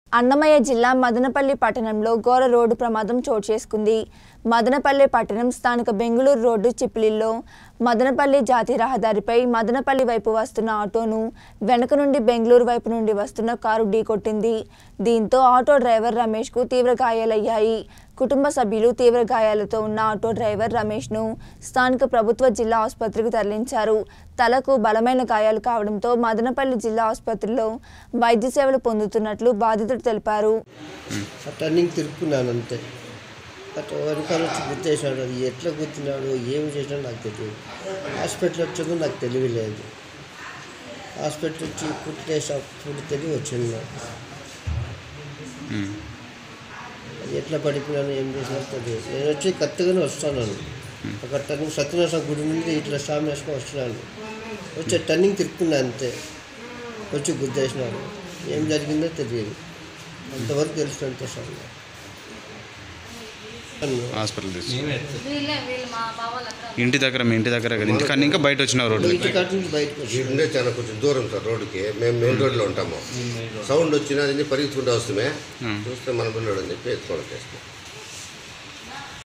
అన్నమయ్య జిల్లా మదనపల్లి పట్టణంలో ఘోర రోడ్డు ప్రమాదం చోటు చేసుకుంది మదనపల్లి పట్టణం స్థానిక బెంగళూరు రోడ్డు చిప్లిల్లో మదనపల్లి జాతీయ రహదారిపై మదనపల్లి వైపు వస్తున్న ఆటోను వెనక నుండి బెంగళూరు వైపు నుండి వస్తున్న కారు ఢీకొట్టింది దీంతో ఆటో డ్రైవర్ రమేష్కు తీవ్ర గాయాలయ్యాయి కుటుంబ సభ్యులు తీవ్ర గాయాలతో ఉన్న ఆటో డ్రైవర్ రమేష్ను స్థానిక ప్రభుత్వ జిల్లా ఆసుపత్రికి తరలించారు తలకు బలమైన గాయాలు కావడంతో మదనపల్లి జిల్లా ఆసుపత్రిలో వైద్య సేవలు పొందుతున్నట్లు బాధితుడు తెలిపారు ఆ టర్నింగ్ తిరుక్కున్నాను అంతే అటు వెనకాల వచ్చి గుర్తేసినాడు అది ఎట్లా గుర్తున్నాడు ఏం చేసినాడు నాకు తెలియదు హాస్పిటల్ వచ్చేది నాకు తెలియలేదు హాస్పిటల్ వచ్చి కుట్టేసి అప్పుడు తెలివి వచ్చింది నాకు అది ఎట్లా పడిపోయినాను ఏం చేసినా తెలియదు నేను వచ్చి కరెక్ట్గానే వస్తాను ఒక టర్నింగ్ సత్యనారాయణ గుడి నుండి ఇట్లా స్వామి వేసుకొని వస్తున్నాను వచ్చి టర్నింగ్ తిరుక్కున్నా అంతే వచ్చి గుద్దేసినాడు ఏం జరిగిందో తెలియదు అంతవరకు తెలుసు సార్ హాస్పిటల్ తీసు ఇంటి దగ్గర మీ ఇంటి దగ్గర కదా ఇంటికన్నా ఇంకా బయట వచ్చిన రోడ్డు ఇంటి కాటి నుంచి బయటకు వచ్చి ఉండే చాలా కొంచెం దూరం సార్ రోడ్డుకి మేము మెయిన్ రోడ్లో ఉంటాము సౌండ్ వచ్చినా అది పరిగెత్తుకుంటూ వస్తామే చూస్తే మన పిల్లడు అని చెప్పి ఎత్తుకోవడం చేస్తాం